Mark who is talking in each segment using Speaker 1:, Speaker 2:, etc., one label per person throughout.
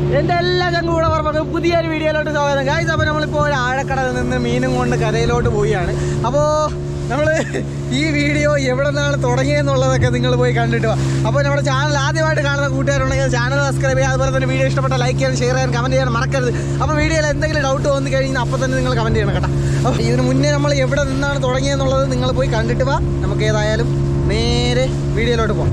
Speaker 1: എന്റെ എല്ലാ ചങ്കും കൂടെ പറഞ്ഞ പുതിയൊരു വീഡിയോയിലോട്ട് സ്വാഗതം ഗായ്സ് അപ്പോൾ നമ്മളിപ്പോൾ ഒരു ആഴക്കടലിൽ നിന്ന് മീനും കൊണ്ട് കരയിലോട്ട് പോവുകയാണ് അപ്പോൾ നമ്മൾ ഈ വീഡിയോ എവിടെ നിന്നാണ് തുടങ്ങിയെന്നുള്ളതൊക്കെ നിങ്ങൾ പോയി കണ്ടിട്ട് വാ അപ്പോൾ നമ്മുടെ ചാനൽ ആദ്യമായിട്ട് കാണുന്ന കൂട്ടുകാരുണ്ടെങ്കിൽ ചാനൽ സബ്സ്ക്രൈബ് ചെയ്യുക അതുപോലെ തന്നെ വീഡിയോ ഇഷ്ടപ്പെട്ട ലൈക്ക് ചെയ്യാൻ ഷെയർ ചെയ്യാൻ കമൻറ്റ് ചെയ്യാൻ മറക്കരുത് അപ്പോൾ വീഡിയോയിൽ എന്തെങ്കിലും ഡൗട്ട് വന്നു കഴിഞ്ഞാൽ അപ്പോൾ തന്നെ നിങ്ങൾ കമൻറ്റ് ചെയ്യണം കേട്ടോ അപ്പോൾ ഇതിന് മുന്നേ നമ്മൾ എവിടെ നിന്നാണ് തുടങ്ങിയെന്നുള്ളത് നിങ്ങൾ പോയി കണ്ടിട്ട് വാ നമുക്ക് ഏതായാലും നേരെ വീഡിയോയിലോട്ട് പോകാം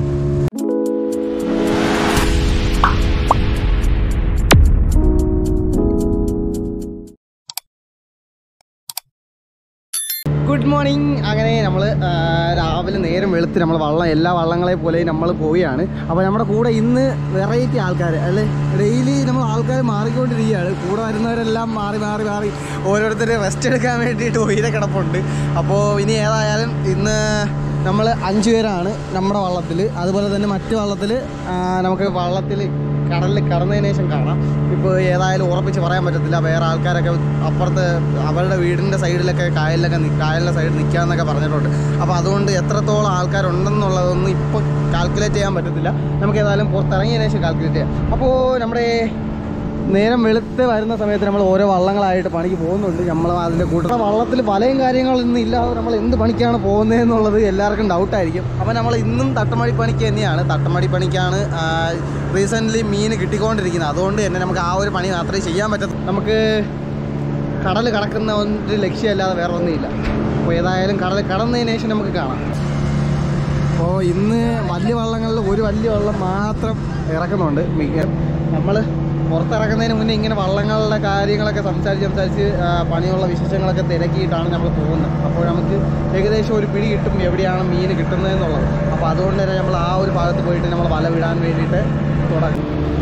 Speaker 1: ഗുഡ് മോർണിംഗ് അങ്ങനെ നമ്മൾ രാവിലെ നേരം വെളുത്ത് നമ്മൾ വള്ളം എല്ലാ വള്ളങ്ങളെ പോലെയും നമ്മൾ പോവുകയാണ് അപ്പോൾ നമ്മുടെ കൂടെ ഇന്ന് വെറൈറ്റി ആൾക്കാർ അല്ലേ ഡെയിലി നമ്മൾ ആൾക്കാർ മാറിക്കൊണ്ടിരിക്കുകയാണ് കൂടെ വരുന്നവരെല്ലാം മാറി മാറി മാറി ഓരോരുത്തർ റെസ്റ്റ് എടുക്കാൻ വേണ്ടിയിട്ട് ഉയരെ കിടപ്പുണ്ട് അപ്പോൾ ഇനി ഏതായാലും ഇന്ന് നമ്മൾ അഞ്ച് പേരാണ് നമ്മുടെ വള്ളത്തിൽ അതുപോലെ തന്നെ മറ്റു വള്ളത്തിൽ നമുക്ക് വള്ളത്തിൽ കടലിൽ കടന്നതിന് ശേഷം കാണാം ഇപ്പോൾ ഏതായാലും ഉറപ്പിച്ച് പറയാൻ പറ്റത്തില്ല വേറെ ആൾക്കാരൊക്കെ അപ്പുറത്ത് അവരുടെ വീടിൻ്റെ സൈഡിലൊക്കെ കായലിലൊക്കെ നി- കായലിൻ്റെ സൈഡിൽ നിൽക്കാമെന്നൊക്കെ പറഞ്ഞിട്ടുണ്ട് അപ്പോൾ അതുകൊണ്ട് എത്രത്തോളം ആൾക്കാരുണ്ടെന്നുള്ളതൊന്നും ഇപ്പോൾ കാൽക്കുലേറ്റ് ചെയ്യാൻ പറ്റത്തില്ല നമുക്ക് ഏതായാലും പുറത്തിറങ്ങിയതിന് ശേഷം കാൽക്കുലേറ്റ് ചെയ്യാം അപ്പോൾ നമ്മുടെ നേരം വെളുത്ത് വരുന്ന സമയത്ത് നമ്മൾ ഓരോ വള്ളങ്ങളായിട്ട് പണിക്ക് പോകുന്നുണ്ട് നമ്മൾ അതിൻ്റെ കൂട്ടത്തിൽ വള്ളത്തിൽ വലയും കാര്യങ്ങളൊന്നും ഇല്ലാതെ നമ്മൾ എന്ത് പണിക്കാണ് പോകുന്നതെന്നുള്ളത് എല്ലാവർക്കും ഡൗട്ടായിരിക്കും അപ്പോൾ നമ്മൾ ഇന്നും തട്ടമടി പണിക്ക് തന്നെയാണ് തട്ടമടി പണിക്കാണ് റീസെൻ്റ്ലി മീൻ കിട്ടിക്കൊണ്ടിരിക്കുന്നത് അതുകൊണ്ട് തന്നെ നമുക്ക് ആ ഒരു പണി മാത്രമേ ചെയ്യാൻ പറ്റത്തു നമുക്ക് കടൽ കടക്കുന്ന ഒരു ലക്ഷ്യമല്ലാതെ വേറെ ഒന്നുമില്ല അപ്പോൾ ഏതായാലും കടൽ കടന്നതിന് ശേഷം നമുക്ക് കാണാം അപ്പോൾ ഇന്ന് വലിയ വള്ളങ്ങളിൽ ഒരു വലിയ വള്ളം മാത്രം ഇറക്കുന്നുണ്ട് മിക്ക നമ്മൾ പുറത്തിറക്കുന്നതിന് മുന്നേ ഇങ്ങനെ വള്ളങ്ങളുടെ കാര്യങ്ങളൊക്കെ സംസാരിച്ച് സംസാരിച്ച് ആ, പണിയുള്ള വിശേഷങ്ങളൊക്കെ തിരക്കിയിട്ടാണ് നമ്മൾ പോകുന്നത് അപ്പോൾ നമുക്ക് ഏകദേശം ഒരു പിടി കിട്ടും എവിടെയാണ് മീൻ കിട്ടുന്നതെന്നുള്ളത് അപ്പോൾ അതുകൊണ്ട് തന്നെ നമ്മൾ ആ ഒരു ഭാഗത്ത് പോയിട്ട് നമ്മൾ വല വിടാൻ വേണ്ടിയിട്ട് തുടങ്ങും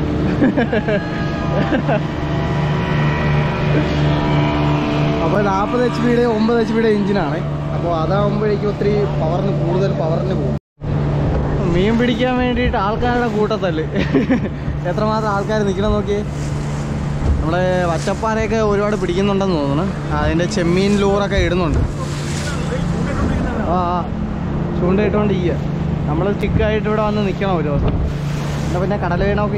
Speaker 1: അപ്പോൾ നാൽപ്പത് എച്ച് പിയുടെ ഒമ്പത് എച്ച് പിയുടെ എഞ്ചിനാണ് അപ്പോൾ അതാകുമ്പോഴേക്കും ഒത്തിരി പവറിന് കൂടുതൽ പവറിന് പോകും മീൻ പിടിക്കാൻ വേണ്ടിയിട്ട് ആൾക്കാരുടെ കൂട്ടത്തല്ല് എത്രമാത്രം ആൾക്കാർ നിൽക്കണം നോക്കിയേ നമ്മളെ വച്ചപ്പാറയൊക്കെ ഒരുപാട് പിടിക്കുന്നുണ്ടെന്ന് തോന്നുന്നു അതിൻ്റെ ചെമ്മീൻ ലൂറൊക്കെ ഇടുന്നുണ്ട് ആ ആ ചൂണ്ടയിട്ടുകൊണ്ടിരിക്കുക നമ്മൾ ചിക്കായിട്ട് ഇവിടെ വന്ന് നിൽക്കണം ഒരു ദിവസം എന്നാ പിന്നെ കടൽ വീണോക്കെ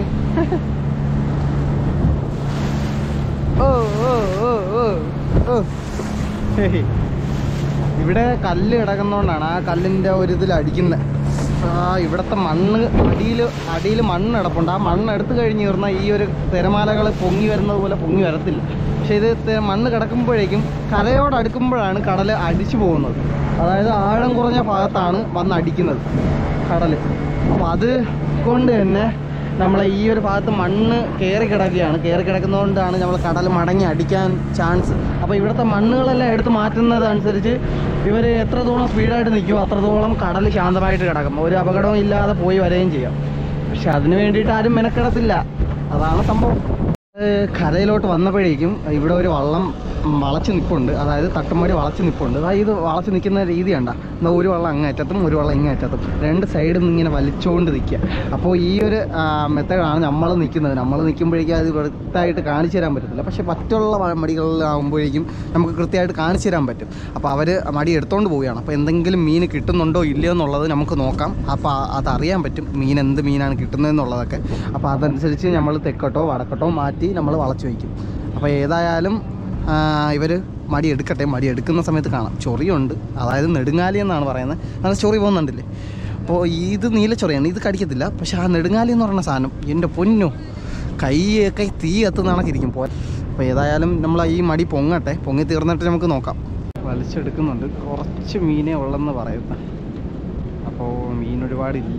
Speaker 1: ഓ ഓ ഓ ഓ ഓ ഹേയ്. ഇവിടെ കല്ല് കിടക്കുന്നതുകൊണ്ടാണ് ആ കല്ലിൻ്റെ ഒരു ഇതിൽ അടിക്കുന്നത് ആ ഇവിടുത്തെ മണ്ണ് അടിയിൽ അടിയിൽ മണ്ണ് കിടപ്പുണ്ട് ആ മണ്ണ് എടുത്തു കഴിഞ്ഞ് തീർന്നാൽ ഈ ഒരു തിരമാലകൾ പൊങ്ങി വരുന്നത് പോലെ പൊങ്ങി വരത്തില്ല പക്ഷേ ഇത് തെ- മണ്ണ് കിടക്കുമ്പോഴേക്കും കരയോട് അടുക്കുമ്പോഴാണ് കടൽ അടിച്ചു പോകുന്നത് അതായത് ആഴം കുറഞ്ഞ ഭാഗത്താണ് വന്ന് അടിക്കുന്നത് കടൽ അപ്പോൾ അത് കൊണ്ട് തന്നെ നമ്മളെ ഈ ഒരു ഭാഗത്ത് മണ്ണ് കയറി കിടക്കുകയാണ് കയറി കിടക്കുന്നതുകൊണ്ടാണ് നമ്മൾ കടൽ മടങ്ങി അടിക്കാൻ ചാൻസ് അപ്പോൾ ഇവിടുത്തെ മണ്ണുകളെല്ലാം എടുത്ത് മാറ്റുന്നത് അനുസരിച്ച് ഇവർ എത്രത്തോളം സ്പീഡായിട്ട് നിൽക്കുമോ അത്രത്തോളം കടൽ ശാന്തമായിട്ട് കിടക്കും ഒരു അപകടവും ഇല്ലാതെ പോയി വരികയും ചെയ്യാം പക്ഷെ അതിന് വേണ്ടിയിട്ട് ആരും മെനക്കെടത്തില്ല അതാണ് സംഭവം ഏഹ് കരയിലോട്ട് വന്നപ്പോഴേക്കും ഇവിടെ ഒരു വള്ളം വളച്ച് നിൽപ്പുണ്ട് അതായത് തട്ടുമടി വളച്ച് നിൽപ്പുണ്ട് അതായത് ഇത് വളച്ച് നിൽക്കുന്ന രീതി കണ്ട എന്നാൽ ഒരു വള്ളം അങ്ങേറ്റത്തും ഒരു വള്ളം ഇങ്ങേറ്റത്തും രണ്ട് സൈഡിൽ നിന്ന് ഇങ്ങനെ വലിച്ചുകൊണ്ട് നിൽക്കുക അപ്പോൾ ഈ ഒരു മെത്തേഡാണ് നമ്മൾ നിൽക്കുന്നത് നമ്മൾ നിൽക്കുമ്പോഴേക്കും അത് വ്യക്തമായിട്ട് കാണിച്ചു തരാൻ പറ്റത്തില്ല പക്ഷേ മറ്റുള്ള വ- മടികളിലാകുമ്പോഴേക്കും നമുക്ക് കൃത്യമായിട്ട് കാണിച്ചു തരാൻ പറ്റും അപ്പോൾ അവർ മടി എടുത്തുകൊണ്ട് പോവുകയാണ് അപ്പോൾ എന്തെങ്കിലും മീൻ കിട്ടുന്നുണ്ടോ ഇല്ലയോ എന്നുള്ളത് നമുക്ക് നോക്കാം അപ്പോൾ ആ- അതറിയാൻ പറ്റും മീൻ എന്ത് മീനാണ് കിട്ടുന്നതെന്നുള്ളതൊക്കെ അപ്പോൾ അതനുസരിച്ച് നമ്മൾ തെക്കോട്ടോ വടക്കോട്ടോ മാറ്റി നമ്മൾ വളച്ച് വയ്ക്കും അപ്പോൾ ഏതായാലും ഇവർ മടി എടുക്കട്ടെ മടി എടുക്കുന്ന സമയത്ത് കാണാം ചൊറിയുണ്ട് അതായത് നെടുങ്ങാലി എന്നാണ് പറയുന്നത് അങ്ങനെ ചൊറി പോകുന്നുണ്ടല്ലേ അപ്പോൾ ഇത് നീലച്ചൊറിയാണ് ഇത് കടിക്കത്തില്ല പക്ഷേ ആ നെടുങ്ങാലി എന്ന് പറയുന്ന സാധനം എൻ്റെ പൊന്നു കൈയൊക്കെ തീ കത്തുന്ന കണക്കിരിക്കും പോ അപ്പോൾ ഏതായാലും നമ്മൾ ഈ മടി പൊങ്ങട്ടെ പൊങ്ങി തീർന്നിട്ട് നമുക്ക് നോക്കാം വലിച്ചെടുക്കുന്നുണ്ട് കുറച്ച് മീനേ ഉള്ളെന്ന് പറയുന്നത് അപ്പോൾ മീൻ ഒരുപാടില്ല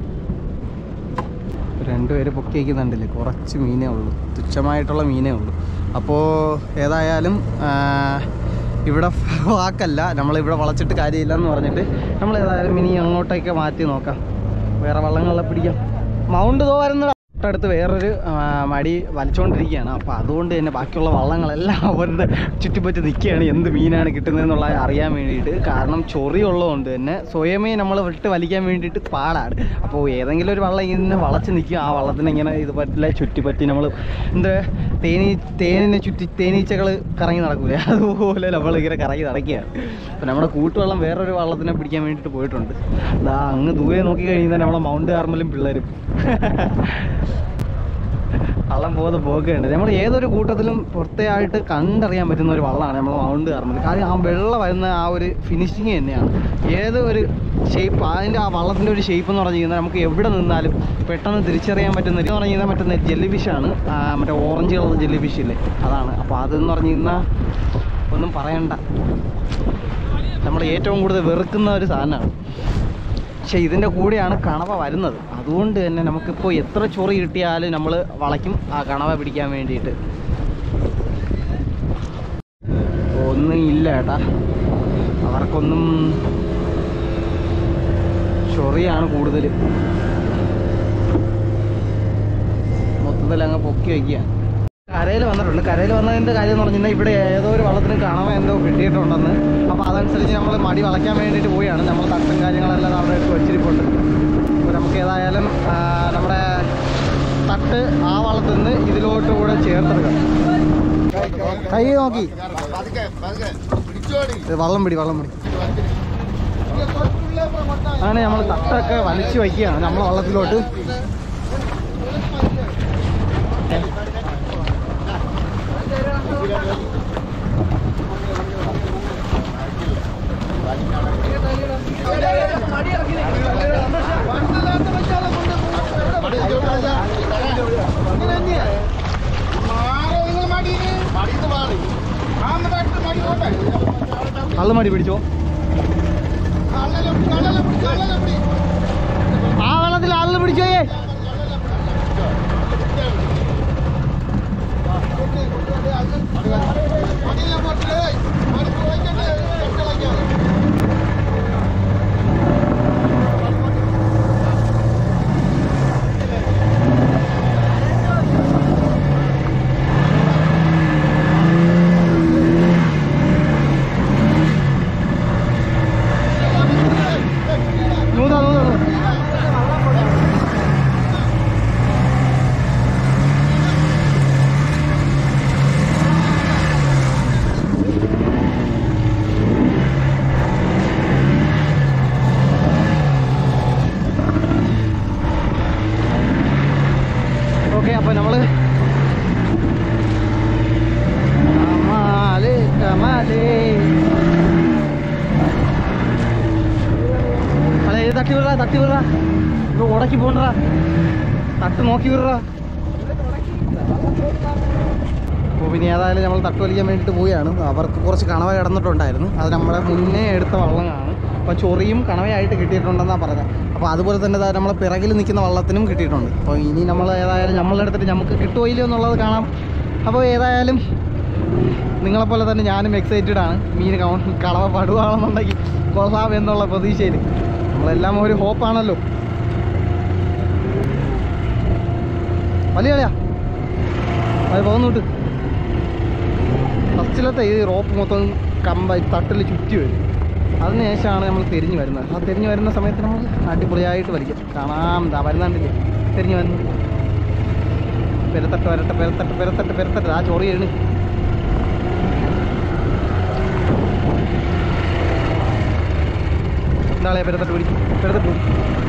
Speaker 1: രണ്ടുപേര് പൊക്കി വയ്ക്കുന്നുണ്ടല്ലേ കുറച്ച് മീനേ ഉള്ളൂ തുച്ഛമായിട്ടുള്ള മീനേ ഉള്ളൂ അപ്പോൾ ഏതായാലും ആ, ഇവിടെ വാക്കല്ല നമ്മളിവിടെ വളച്ചിട്ട് കാര്യമില്ല എന്ന് പറഞ്ഞിട്ട് നമ്മൾ ഏതായാലും ഇനി അങ്ങോട്ടേക്ക് മാറ്റി നോക്കാം വേറെ വള്ളങ്ങളെ പിടിക്കാം മൗണ്ട് തോ വരുന്ന തൊട്ടടുത്ത് വേറൊരു ആ, മടി വലിച്ചുകൊണ്ടിരിക്കുകയാണ് അപ്പോൾ അതുകൊണ്ട് തന്നെ ബാക്കിയുള്ള വള്ളങ്ങളെല്ലാം അവരുടെ ചുറ്റിപ്പറ്റി നിൽക്കുകയാണ് എന്ത് മീനാണ് കിട്ടുന്നതെന്നുള്ള അറിയാൻ വേണ്ടിയിട്ട് കാരണം ചൊറിയുള്ളതുകൊണ്ട് തന്നെ സ്വയമേ നമ്മൾ വിട്ട് വലിക്കാൻ വേണ്ടിയിട്ട് പാടാണ് അപ്പോൾ ഏതെങ്കിലും ഒരു വള്ളം ഇങ്ങനെ വളച്ച് നിൽക്കും ആ വള്ളത്തിന് ഇങ്ങനെ ഇത് പറ്റില്ല ചുറ്റിപ്പറ്റി നമ്മൾ എന്താ തേനീ തേനിനെ ചുറ്റി തേനീച്ചകൾ കറങ്ങി നടക്കൂലേ അതുപോലെ നമ്മൾ ഇങ്ങനെ കറങ്ങി നടക്കുകയാണ് അപ്പോൾ നമ്മുടെ കൂട്ടുവള്ളം വേറൊരു വള്ളത്തിനെ പിടിക്കാൻ വേണ്ടിയിട്ട് പോയിട്ടുണ്ട് ദാ അങ്ങ് ദൂരെ നോക്കി കഴിഞ്ഞാൽ നമ്മളെ മൗണ്ട് കാർമലും പിള്ളേരും വള്ളം പോകുന്ന പോക്കുണ്ട് നമ്മൾ ഏതൊരു കൂട്ടത്തിലും പുറത്തെയായിട്ട് കണ്ടറിയാൻ പറ്റുന്ന ഒരു വള്ളമാണ് നമ്മൾ മൗണ്ട് കയറുന്നത് കാര്യം ആ വെള്ളം വരുന്ന ആ ഒരു ഫിനിഷിങ് തന്നെയാണ് ഏത് ഒരു ഷേപ്പ് അതിൻ്റെ ആ വള്ളത്തിൻ്റെ ഒരു ഷേപ്പ് എന്ന് പറഞ്ഞു കഴിഞ്ഞാൽ നമുക്ക് എവിടെ നിന്നാലും പെട്ടെന്ന് തിരിച്ചറിയാൻ പറ്റുന്ന എന്ന് പറഞ്ഞു കഴിഞ്ഞാൽ മറ്റേ ജെല്ലി ഫിഷാണ് മറ്റേ ഓറഞ്ച് കളർ ജെല്ലി ഫിഷ് ഇല്ലേ അതാണ് അപ്പോൾ അതെന്ന് പറഞ്ഞു കഴിഞ്ഞാൽ ഒന്നും പറയണ്ട നമ്മൾ ഏറ്റവും കൂടുതൽ വെറുക്കുന്ന ഒരു സാധനമാണ് പക്ഷേ ഇതിൻ്റെ കൂടെയാണ് കണവ വരുന്നത് അതുകൊണ്ട് തന്നെ നമുക്കിപ്പോൾ എത്ര ചൊറി കിട്ടിയാലും നമ്മൾ വളയ്ക്കും ആ കണവ പിടിക്കാൻ വേണ്ടിയിട്ട് ഒന്നും ഇല്ല ഏട്ടാ അവർക്കൊന്നും ചൊറിയാണ് കൂടുതൽ മൊത്തത്തിൽ അങ്ങ് പൊക്കി വയ്ക്കുക കരയിൽ വന്നിട്ടുണ്ട് കരയിൽ വന്നതിൻ്റെ കാര്യം എന്ന് പറഞ്ഞാൽ ഇവിടെ ഏതോ ഒരു വള്ളത്തിന് കണവ എന്തോ കിട്ടിയിട്ടുണ്ടെന്ന് അപ്പോൾ അതനുസരിച്ച് നമ്മൾ മടി വളയ്ക്കാൻ വേണ്ടിയിട്ട് പോവുകയാണ് നമ്മൾ തട്ടും കാര്യങ്ങളെല്ലാം അവിടെ എടുത്ത് വെച്ചിരിപ്പുണ്ട് അപ്പോൾ നമുക്ക് ഏതായാലും ആ, നമ്മുടെ തട്ട് ആ വള്ളത്തിൽ നിന്ന് ഇതിലോട്ട് കൂടെ ചേർത്തെടുക്കാം കൈ നോക്കി ഇത് വള്ളം പിടി വള്ളം പിടി അങ്ങനെ നമ്മൾ തട്ടൊക്കെ വലിച്ചു വയ്ക്കുകയാണ് നമ്മളെ വള്ളത്തിലോട്ട് കള്ളുമടി പിടിച്ചോ ആ വെള്ളത്തിൽ ആളിന് പിടിച്ചോയേ നൂതാ നൂതാ നൂതാ. ഓക്കെ അപ്പോൾ നമ്മൾ കമാല് കമാലേ അതെ ഇത് തട്ടി വിടറാ തട്ടി വിടറാ ഇത് ഉടക്കി പോണ്ടറാ തട്ട് നോക്കി വിടറാ അപ്പോൾ പിന്നെ ഏതായാലും നമ്മൾ തട്ട് വലിക്കാൻ വേണ്ടിയിട്ട് പോവുകയാണ് അവർക്ക് കുറച്ച് കണവ കിടന്നിട്ടുണ്ടായിരുന്നു അത് നമ്മളെ മുന്നേ എടുത്ത വള്ളമാണ് അപ്പോൾ ചൊറിയും കണവയായിട്ട് കിട്ടിയിട്ടുണ്ടെന്നാണ് പറഞ്ഞത് അപ്പോൾ അതുപോലെ തന്നെ ദാ നമ്മളെ പിറകിൽ നിൽക്കുന്ന വള്ളത്തിനും കിട്ടിയിട്ടുണ്ട് അപ്പോൾ ഇനി നമ്മൾ ഏതായാലും നമ്മളെടുത്തിട്ട് നമുക്ക് കിട്ടുമോ ഇല്ലയോ എന്നുള്ളത് കാണാം അപ്പോൾ ഏതായാലും നിങ്ങളെപ്പോലെ തന്നെ ഞാനും എക്സൈറ്റഡ് ആണ് മീൻ കവ- കളവ പടുവാണെന്നുണ്ടെങ്കിൽ കൊള്ളാം എന്നുള്ള പ്രതീക്ഷയിൽ നമ്മളെല്ലാം ഒരു ഹോപ്പാണല്ലോ വലിയ കളിയാ അത് പോകുന്നുണ്ട് ഫസ്റ്റിലത്തെ ഈ റോപ്പ് മൊത്തം കമ്പ തട്ടിൽ ചുറ്റി വരും അതിന് ശേഷമാണ് നമ്മൾ തിരിഞ്ഞു വരുന്നത് ആ തിരിഞ്ഞു വരുന്ന സമയത്ത് നമ്മൾ അടിപൊളിയായിട്ട് വലിക്കും കാണാം ദാ വരുന്നുണ്ടില്ലേ തിരിഞ്ഞു വരുന്നു പെരത്തട്ട് വരട്ടെ പെരത്തട്ട് പെരത്തട്ട് പെരത്തട്ട് ആ ചോറി എഴുതി എന്താളെ പെരത്തട്ട് പിടി പെരത്തട്ട് പിടി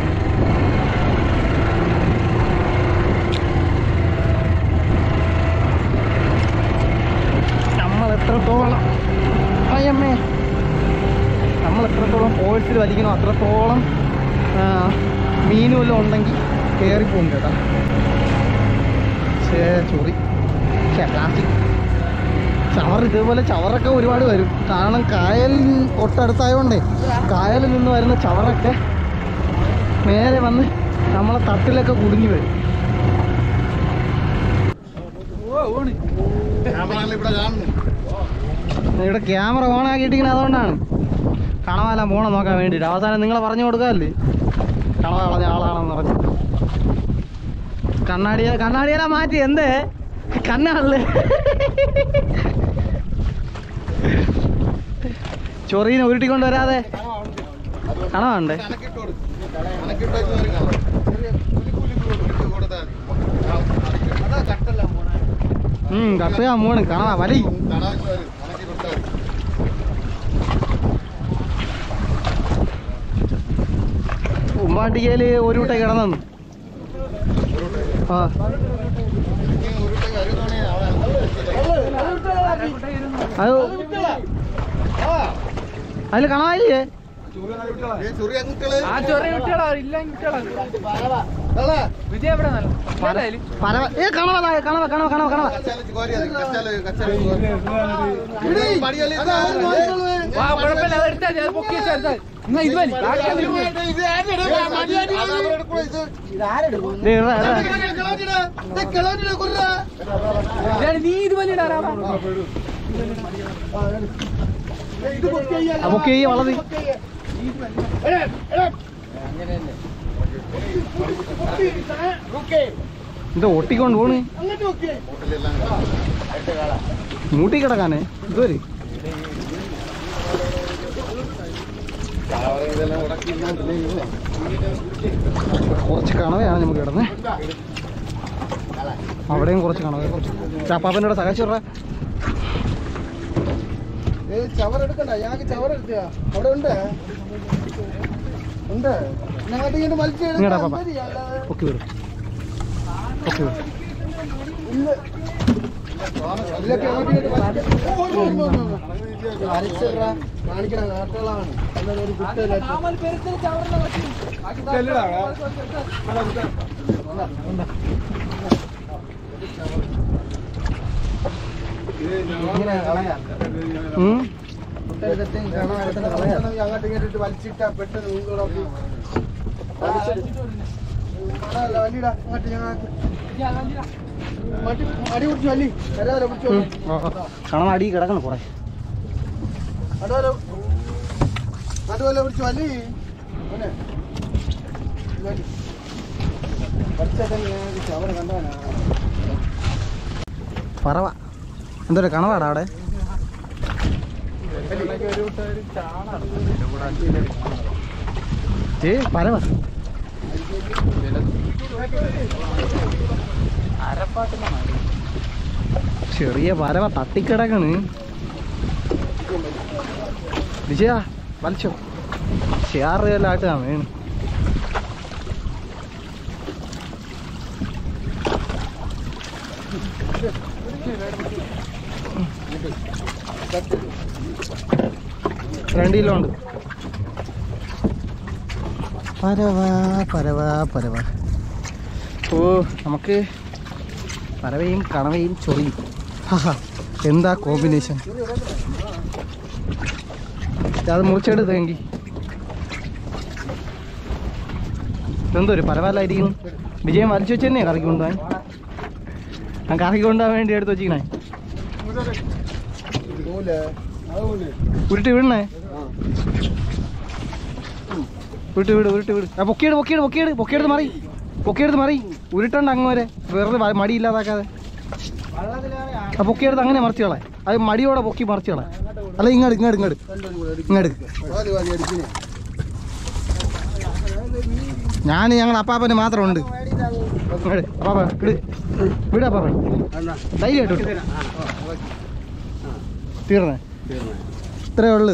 Speaker 1: നമ്മൾ എത്രത്തോളം അയ്യമ്മേ നമ്മൾ എത്രത്തോളം ഫോഴ്സിൽ വലിക്കണോ അത്രത്തോളം ആ, മീനും വല്ലതും ഉണ്ടെങ്കിൽ കയറിപ്പോകും കേട്ടോ ശേ ചൊറി ശേ പ്ലാസ്റ്റിക് ചവർ ഇതേപോലെ ചവറൊക്കെ ഒരുപാട് വരും കാരണം കായൽ തൊട്ടടുത്തായതുകൊണ്ടേ കായലിൽ നിന്ന് വരുന്ന ചവറൊക്കെ നേരെ വന്ന് നമ്മളെ തട്ടിലൊക്കെ കുടുങ്ങി വരും ഇവിടെ ക്യാമറ ഓൺ ആക്കിയിട്ടിങ്ങനെ അതുകൊണ്ടാണ് കണവാലാൻ പോണം നോക്കാൻ വേണ്ടിയിട്ട് അവസാനം നിങ്ങളെ പറഞ്ഞു കൊടുക്കാമല്ലേ കണവ കളഞ്ഞ ആളാണെന്ന് പറഞ്ഞു കണ്ണാടിയ കണ്ണാടിയെല്ലാം മാറ്റി എന്തേ കണ്ണാണല്ലേ ചൊറീനെ ഉരുട്ടിക്കൊണ്ട് വരാതെ കണവുണ്ടേ ഉം കട്ടയാ മോണ് കണവാ വലി ഉമ്പാട്ടിക്കയില് ഒരു കൂട്ടം കിടന്നു ആ അത് അതിൽ കാണാനില്ലേ
Speaker 2: ആ ചെറിയ കുട്ടികളാ ഇല്ല കുട്ടികളാ വിജയ എവിടെ നല്ല
Speaker 1: പരവ ഏ കണവ ദാ, കണവ കണവ കണവ കണവ
Speaker 2: വാ കുഴപ്പമില്ല അത് എടുത്താൽ മതി, അത് പൊക്കി വെച്ചാൽ എടുത്താൽ മതി. എന്നാ ഇത് മതി. ബാക്കി അത് ഇരുന്ന്.
Speaker 1: ദേ, ഇതാ, ഇതാ.
Speaker 2: ഇതാണ് നീ ഇത് വലിയ
Speaker 1: ആ, ബുക്ക് ചെയ്യ വളതി ഇത് ഒട്ടിക്കൊണ്ട് പോണ് മൂട്ടി കിടക്കാനേ ഇതുവരെ കുറച്ച് കണവയാണ് നമുക്ക് കിടന്ന് അവിടെയും കുറച്ച് കണവ കുറച്ച് ചാപ്പാപ്പൻ്റെ സഹായിച്ചു വിടറാ
Speaker 3: ചവറെടുക്കണ്ട ഞങ്ങൾക്ക് ചവറെടുത്ത അവിടെ ഉണ്ട് ഉണ്ട് ഞങ്ങൾക്ക് ഇങ്ങനെ
Speaker 1: ഇങ്ങടാ പാപ്പ.
Speaker 3: വലിച്ചെടുക്കാൻ
Speaker 1: പൊക്കി വിടും പൊക്കി വിടും
Speaker 3: കാണിക്കണ നാട്ടുകളാണ് അല്ലാതെ ഒരു കുട്ടിയല്ല ഇങ്ങനെ കളയാം
Speaker 1: ഉം.
Speaker 3: കുട്ടിയെടുത്തിട്ട് കാണാൻ എടുക്കുന്ന കളയാം അങ്ങോട്ട് ഇങ്ങോട്ട് വലിച്ചിട്ടാ പെട്ടെന്ന് നീന്തോടൊക്കെ വല്ലിടാ അങ്ങോട്ട് ഞങ്ങൾക്ക് മടി അടി പിടിച്ചു വല്ലി വരാതെ പിടിച്ചു
Speaker 1: ഉം. ആ, ആ. കണവ അടി കിടക്കണം കുറെ
Speaker 3: നടുവല നടുവല പിടിച്ചു വല്ലി മോനെ ഇങ്ങോട്ട്. കുറച്ചൊക്കെ ഞങ്ങൾക്ക് ചവറ് കണ്ടവനാ
Speaker 1: പറവ എന്തൊരു കണവാടാ അവിടെ ഏ പരവ ചെറിയ പരവ തട്ടിക്കിടക്കണ് വിജയ വലിച്ചോ ഷെയറിലായിട്ട് വേണം രണ്ട് കിലോ ഉണ്ട് പരവ പരവ പരവ ഓ നമുക്ക് പരവയും കണവയും ചൊറിയും ഹാ എന്താ കോമ്പിനേഷൻ അത് മുറിച്ചെടുത്തെങ്കിൽ എന്തോ ഒരു പരവല്ലായിരിക്കുന്നു വിജയം വലിച്ചു വെച്ച് തന്നെയാ കറിക്ക് കൊണ്ടുപോകാൻ ഞാൻ കറിക്ക് കൊണ്ടുപോകാൻ വേണ്ടി എടുത്ത് വെച്ചിക്കണേ
Speaker 3: പോലെ അതുപോലെ
Speaker 1: ഉരുട്ടി വിടണേ ഉരുട്ടി വിട് ഉരുട്ടി വിട് ആ പൊക്കിയെടു പൊക്കിയെടു പൊക്കിയെടു പൊക്കിയെടുത്ത് മറി പൊക്കിയെടുത്ത് മറി ഉരുട്ടണ്ട അങ്ങ് വരെ വെറുതെ വ- മടി ഇല്ലാതാക്കാതെ ആ പൊക്കിയെടുത്ത് അങ്ങനെ മറിച്ചോളെ അത് മടിയോടെ പൊക്കി മറിച്ചോളെ അല്ല ഇങ്ങോട്ട് ഇങ്ങോട്ട് ഇങ്ങോട്ട് ഇങ്ങോട്ട്
Speaker 3: വാലി വാലി അടിക്കുന്നേ
Speaker 1: ഞാൻ ഞങ്ങൾ അപ്പാപ്പന് മാത്രം ഉണ്ട് ഇങ്ങട്, അപ്പാപ്പ ഇട് വിട് അപ്പാപ്പ ധൈര്യമായിട്ട് വിട്. തീർന്നേ ഇത്രേ ഉള്ളു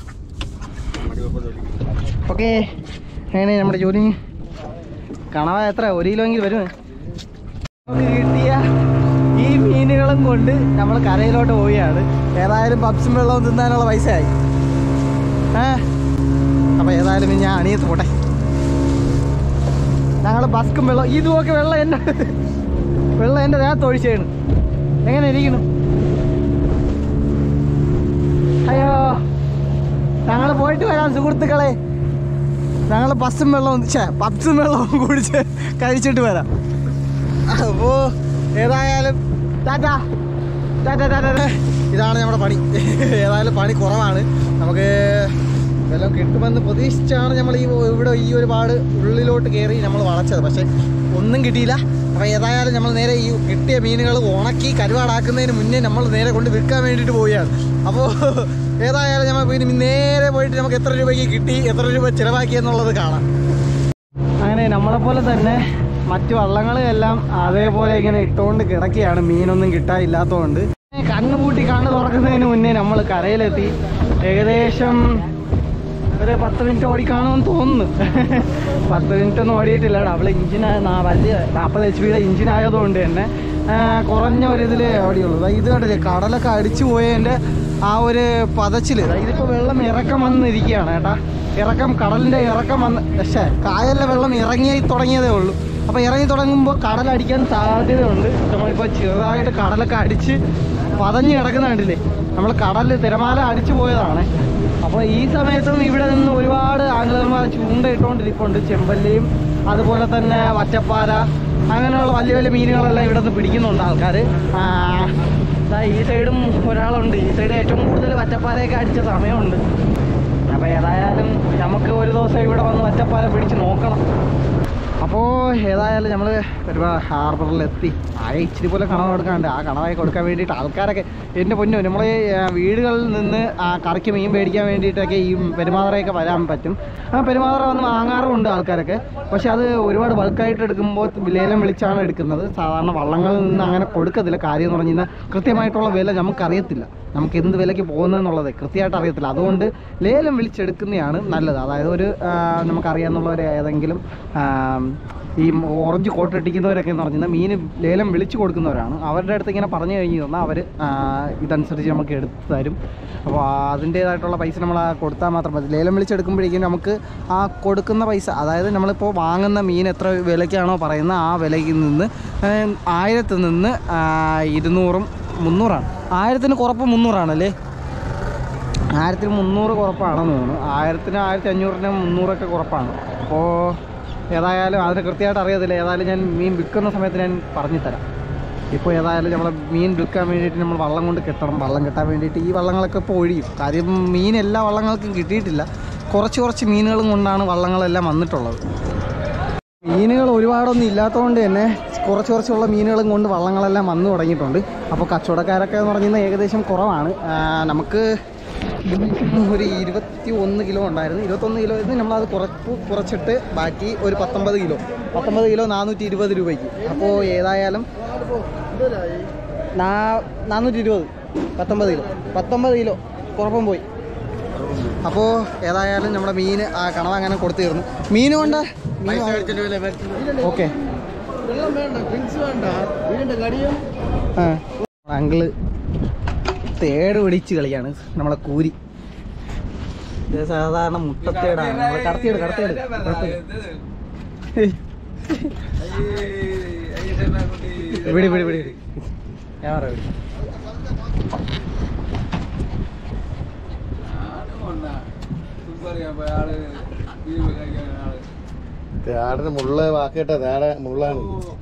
Speaker 1: ഓക്കെ അങ്ങനെ നമ്മുടെ ജോലി കണവ എത്ര ഒരു കിലോ എങ്കിലും വരുമേ നമുക്ക് കിട്ടിയ ഈ മീനുകളും കൊണ്ട് നമ്മൾ കരയിലോട്ട് പോവുകയാണ് ഏതായാലും പപ്സും വെള്ളവും തിന്നാനുള്ള പൈസ ആയി ഏ അപ്പോൾ ഏതായാലും ഇനി ഞാൻ അണിയത്ത് പോട്ടെ ഞങ്ങൾ ബസ്ക്കും വെള്ളം ഇതുമൊക്കെ വെള്ളം എൻ്റെ വെള്ളം എൻ്റെ ദേഹത്ത് ഒഴിച്ചാണ് എങ്ങനെ ഇരിക്കുന്നു അയ്യോ ഞങ്ങൾ പോയിട്ട് വരാം സുഹൃത്തുക്കളെ ഞങ്ങൾ ബസ്സും വെള്ളവും ഛേ പപ്സും വെള്ളവും കുടിച്ച് കഴിച്ചിട്ട് വരാം അപ്പോൾ ഏതായാലും ടാറ്റാ ടാറ്റാ ടാറ്റാ ടാ. ഇതാണ് നമ്മുടെ പണി ഏതായാലും പണി കുറവാണ് നമുക്ക് വല്ലതും കിട്ടുമെന്ന് പ്രതീക്ഷിച്ചാണ് നമ്മൾ ഈ ഇവിടെ ഈ ഒരുപാട് ഉള്ളിലോട്ട് കയറി നമ്മൾ വളച്ചത് പക്ഷേ ഒന്നും കിട്ടിയില്ല അപ്പോൾ ഏതായാലും നമ്മൾ നേരെ ഈ കിട്ടിയ മീനുകൾ ഉണക്കി കരുവാടാക്കുന്നതിന് മുന്നേ നമ്മൾ നേരെ കൊണ്ട് വിൽക്കാൻ വേണ്ടിയിട്ട് പോവുകയാണ് അപ്പോൾ ഏതായാലും നമ്മൾ പിന്നെ നേരെ പോയിട്ട് നമുക്ക് എത്ര രൂപയ്ക്ക് കിട്ടി എത്ര രൂപ ചിലവാക്കി എന്നുള്ളത് കാണാം അങ്ങനെ നമ്മളെപ്പോലെ തന്നെ മറ്റു വള്ളങ്ങളെല്ലാം അതേപോലെ ഇങ്ങനെ ഇട്ടുകൊണ്ട് കിടക്കുകയാണ് മീനൊന്നും കിട്ടാനില്ലാത്തതുകൊണ്ട് കണ്ണു പൂട്ടി കണ്ണ് തുറക്കുന്നതിന് മുന്നേ നമ്മൾ കരയിലെത്തി ഏകദേശം ഒരു പത്ത് മിനിറ്റ് ഓടിക്കാണെന്ന് തോന്നുന്നു പത്ത് മിനിറ്റ് ഒന്നും ഓടിയിട്ടില്ല അവളെ ഇഞ്ചിൻ വലിയ നാൽപ്പത് എച്ച് പിയുടെ ഇഞ്ചിൻ ആയതുകൊണ്ട് തന്നെ ആ, കുറഞ്ഞ ഒരു ഇതിലേ ഓടിയുള്ളൂ ദാ ഇത് കണ്ടില്ലേ കടലൊക്കെ അടിച്ചു പോയതിൻ്റെ ആ ഒരു പതച്ചിൽ ഇതിപ്പോൾ വെള്ളം ഇറക്കം വന്നിരിക്കുകയാണ് കേട്ടാ ഇറക്കം കടലിൻ്റെ ഇറക്കം വന്ന് പക്ഷേ കായലിലെ വെള്ളം ഇറങ്ങി തുടങ്ങിയതേ ഉള്ളൂ അപ്പോൾ ഇറങ്ങി തുടങ്ങുമ്പോൾ കടലടിക്കാൻ സാധ്യതയുണ്ട് നമ്മളിപ്പോൾ ചെറുതായിട്ട് കടലൊക്കെ അടിച്ച് പതഞ്ഞ് കിടക്കുന്ന കണ്ടില്ലേ നമ്മൾ കടലിൽ തിരമാല അടിച്ചു പോയതാണ് അപ്പോൾ ഈ സമയത്തും ഇവിടെ നിന്ന് ഒരുപാട് ആംഗ്ലന്മാർ ചൂണ്ടയിട്ടുകൊണ്ടിരിപ്പുണ്ട് ചെമ്പല്ലിയും അതുപോലെ തന്നെ വറ്റപ്പാര അങ്ങനെയുള്ള വലിയ വലിയ മീനുകളെല്ലാം ഇവിടെ നിന്ന് പിടിക്കുന്നുണ്ട് ആൾക്കാർ ഈ സൈഡും ഒരാളുണ്ട് ഈ സൈഡ് ഏറ്റവും കൂടുതൽ വറ്റപ്പാരയൊക്കെ അടിച്ച സമയമുണ്ട് അപ്പോൾ ഏതായാലും നമുക്ക് ഒരു ദിവസം ഇവിടെ വന്ന് വറ്റപ്പാര പിടിച്ച് നോക്കണം അപ്പോൾ ഏതായാലും നമ്മൾ ഒരുപാട് ഹാർബറിലെത്തി ആകെ ഇച്ചിരി പോലെ കണവ കൊടുക്കാണ്ട് ആ കണവായി കൊടുക്കാൻ വേണ്ടിയിട്ട് ആൾക്കാരൊക്കെ എൻ്റെ പൊന്നു നമ്മൾ വീടുകളിൽ നിന്ന് ആ കറിക്ക് മീൻ മേടിക്കാൻ വേണ്ടിയിട്ടൊക്കെ ഈ പെരുമാതറയൊക്കെ വരാൻ പറ്റും ആ പെരുമാതറ വന്ന് വാങ്ങാറുമുണ്ട് ആൾക്കാരൊക്കെ പക്ഷെ അത് ഒരുപാട് ബൾക്കായിട്ട് എടുക്കുമ്പോൾ ലേലം വിളിച്ചാണ് എടുക്കുന്നത് സാധാരണ വള്ളങ്ങളിൽ നിന്ന് അങ്ങനെ കൊടുക്കത്തില്ല കാര്യം എന്ന് പറഞ്ഞു കഴിഞ്ഞാൽ കൃത്യമായിട്ടുള്ള വില നമുക്കറിയത്തില്ല നമുക്ക് എന്ത് വിലയ്ക്ക് പോകുന്നതെന്നുള്ളത് കൃത്യമായിട്ട് അറിയത്തില്ല അതുകൊണ്ട് ലേലം വിളിച്ചെടുക്കുന്നതാണ് നല്ലത് അതായത് ഒരു ആ, നമുക്കറിയാവുന്നവർ ഏതെങ്കിലും ആ, ഈ ഓറഞ്ച് കോട്ടിട്ടിരിക്കുന്നവരൊക്കെ എന്ന് പറഞ്ഞാൽ മീൻ ലേലം വിളിച്ചു കൊടുക്കുന്നവരാണ് അവരുടെ അടുത്ത് ഇങ്ങനെ പറഞ്ഞു കഴിഞ്ഞ് തന്നാൽ അവർ ഇതനുസരിച്ച് നമുക്ക് എടുത്ത് തരും അപ്പോൾ അതിൻ്റേതായിട്ടുള്ള പൈസ നമ്മൾ ആ കൊടുത്താൽ മാത്രം മതി ലേലം വിളിച്ചെടുക്കുമ്പോഴേക്കും നമുക്ക് ആ കൊടുക്കുന്ന പൈസ അതായത് നമ്മളിപ്പോൾ വാങ്ങുന്ന മീൻ എത്ര വിലയ്ക്കാണോ പറയുന്നത് ആ വിലയിൽ നിന്ന് ഏഹ്, ആയിരത്തിൽ നിന്ന് ആ, ഇരുന്നൂറും മുന്നൂറാണ് ആയിരത്തിന് കുറപ്പ് മുന്നൂറാണല്ലേ ആയിരത്തിന് മുന്നൂറ് കുറപ്പാണെന്ന് തോന്നുന്നു ആയിരത്തിന് ആയിരത്തി അഞ്ഞൂറിന് മുന്നൂറൊക്കെ കുറപ്പാണ് അപ്പോൾ ഏതായാലും അതിന് കൃത്യമായിട്ട് അറിയത്തില്ല ഏതായാലും ഞാൻ മീൻ വിൽക്കുന്ന സമയത്ത് ഞാൻ പറഞ്ഞു തരാം ഇപ്പോൾ ഏതായാലും നമ്മൾ മീൻ വിൽക്കാൻ വേണ്ടിയിട്ട് നമ്മൾ വള്ളം കൊണ്ട് കെട്ടണം വള്ളം കെട്ടാൻ വേണ്ടിയിട്ട് ഈ വള്ളങ്ങളൊക്കെ ഇപ്പോൾ ഒഴിയും കാര്യം മീൻ എല്ലാ വള്ളങ്ങൾക്കും കിട്ടിയിട്ടില്ല കുറച്ച് കുറച്ച് മീനുകളും കൊണ്ടാണ് വള്ളങ്ങളെല്ലാം വന്നിട്ടുള്ളത് മീനുകൾ ഒരുപാടൊന്നും ഇല്ലാത്തതുകൊണ്ട് തന്നെ കുറച്ച് കുറച്ചുള്ള മീനുകളും കൊണ്ട് വള്ളങ്ങളെല്ലാം വന്നു തുടങ്ങിയിട്ടുണ്ട് അപ്പോൾ കച്ചവടക്കാരൊക്കെ എന്ന് പറഞ്ഞാൽ ഏകദേശം കുറവാണ് ആ, നമുക്ക് ഒരു ഇരുപത്തി ഒന്ന് കിലോ ഉണ്ടായിരുന്നു ഇരുപത്തൊന്ന് കിലോ ഇത് നമ്മളത് കുറച്ച് കുറച്ചിട്ട് ബാക്കി ഒരു പത്തൊമ്പത് കിലോ പത്തൊമ്പത് കിലോ നാനൂറ്റി ഇരുപത് രൂപയ്ക്ക് അപ്പോൾ ഏതായാലും നാ നാനൂറ്റി ഇരുപത് പത്തൊമ്പത് കിലോ പത്തൊമ്പത് കിലോ കുറപ്പം പോയി അപ്പോൾ ഏതായാലും നമ്മുടെ മീൻ ആ കണവ അങ്ങനെ കൊടുത്തു തീർന്നു മീൻ കൊണ്ട് മീൻ ഓക്കെ
Speaker 3: വെള്ളം വേണ്ട ഡ്രിങ്ക്സ് വേണ്ട വീടിന്റെ കടിയും
Speaker 1: ആ അങ്കിള് തേട് പിടിച്ച് കളിയാണ് നമ്മളെ കൂരി ഇത് സാധാരണ മുട്ടത്തേടാണ് നമ്മളെ കടത്തിയെട് കടത്തിയെട് വിടി വിടി വിടി ഞാൻ പറയാം വിടി.
Speaker 3: തേടന് മുള്ള വാക്കിട്ടെ തേട മുള്ളാണ്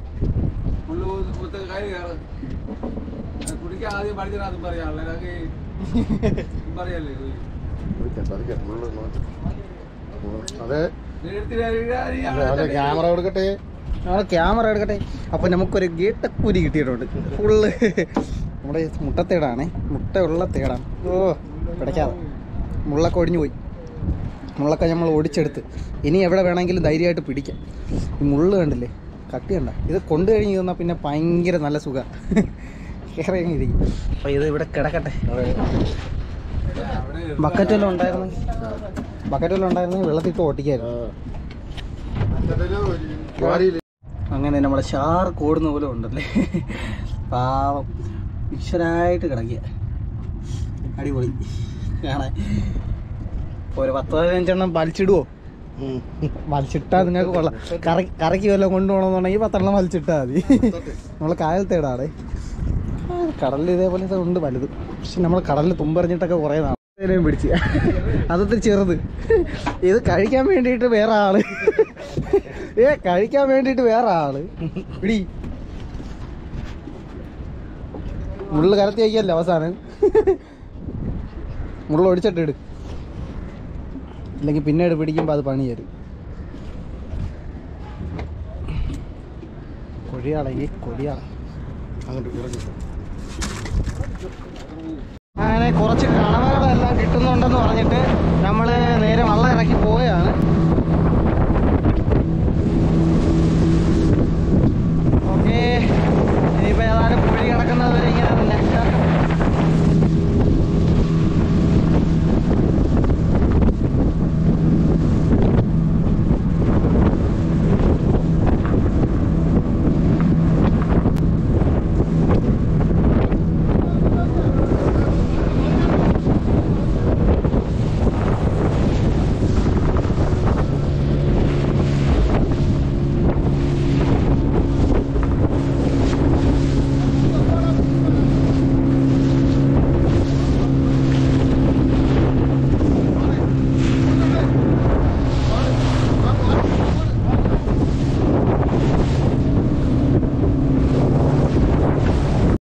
Speaker 2: കുടിക്കാൻ ആദ്യം പഠിച്ചാൽ അതും പറയാനുള്ള പറയല്ലേ
Speaker 3: പതുക്കെ, പതുക്കെ, മുള്ള് നോക്ക്. അതെ അവന്റെ ക്യാമറ കൊടുക്കട്ടെ
Speaker 1: നമ്മളെ ക്യാമറ എടുക്കട്ടെ അപ്പോൾ നമുക്കൊരു ഗീട്ടക്കൂരി കിട്ടിയിട്ടുണ്ട് ഫുള്ള് നമ്മുടെ ഈ മുട്ടത്തേടാണേ മുട്ടയുള്ള തേടാണ് ഓ പിടയ്ക്കാതെ മുള്ളൊക്കെ ഒടിഞ്ഞു പോയി മുള്ളൊക്കെ നമ്മൾ ഒടിച്ചെടുത്ത് ഇനി എവിടെ വേണമെങ്കിലും ധൈര്യമായിട്ട് പിടിക്കാം ഈ മുള്ള് കണ്ടില്ലേ കട്ടി കണ്ട ഇത് കൊണ്ടു കഴിഞ്ഞ് തന്നാൽ പിന്നെ ഭയങ്കര നല്ല സുഖമാണ് കയറി അങ്ങ് ഇരിക്കും അപ്പോൾ ഇത് ഇവിടെ കിടക്കട്ടെ ബക്കറ്റ് വല്ലതും ഉണ്ടായിരുന്നെങ്കിൽ ബക്കറ്റ് വല്ലതും ഉണ്ടായിരുന്നെങ്കിൽ വെള്ളത്തിട്ട് ഓട്ടിക്കായിരുന്നു അങ്ങനെ നമ്മളെ ഷാർക്ക് ഓടുന്ന പോലെ ഉണ്ടല്ലേ പാവം വിശ്വരായിട്ട് കിടക്കുക അടിപൊളി കാണാൻ ഒരു പത്ത് പതിനഞ്ചെണ്ണം വലിച്ചിടുവോ വലിച്ചിട്ടാ നിങ്ങൾക്ക് കൊള്ളാം കറി കറിക്ക് വല്ലതും കൊണ്ടുപോകണമെന്നുണ്ടെങ്കിൽ പത്തെണ്ണം വലിച്ചിട്ടാ മതി നമ്മൾ കായലത്തേടാണ് കടലിൽ ഇതേപോലെ ഉണ്ട് വലുത് പക്ഷെ നമ്മൾ കടലിൽ തുമ്പറിഞ്ഞിട്ടൊക്കെ കുറേ നാളെയും പിടിച്ച് അതത്തിൽ ചെറുത് ഇത് കഴിക്കാൻ വേണ്ടിയിട്ട് വേറെ ആള് ഏ കഴിക്കാൻ വേണ്ടിയിട്ട് വേറെ ആള് പിടി മുള്ളു കരത്തി വയ്ക്കല്ലേ അവസാനം മുള്ള ഒടിച്ചിട്ട് ഇട് അല്ലെങ്കിൽ പിന്നീട് പിടിക്കുമ്പോൾ അത് പണി തരും കൊഴിയാളെങ്കിൽ കൊഴിയാള
Speaker 3: അങ്ങോട്ട് ഇറങ്ങി
Speaker 1: അങ്ങനെ കുറച്ച് കണവകളെല്ലാം കിട്ടുന്നുണ്ടെന്ന് പറഞ്ഞിട്ട് നമ്മൾ നേരെ വള്ളം ഇറക്കി പോവുകയാണ്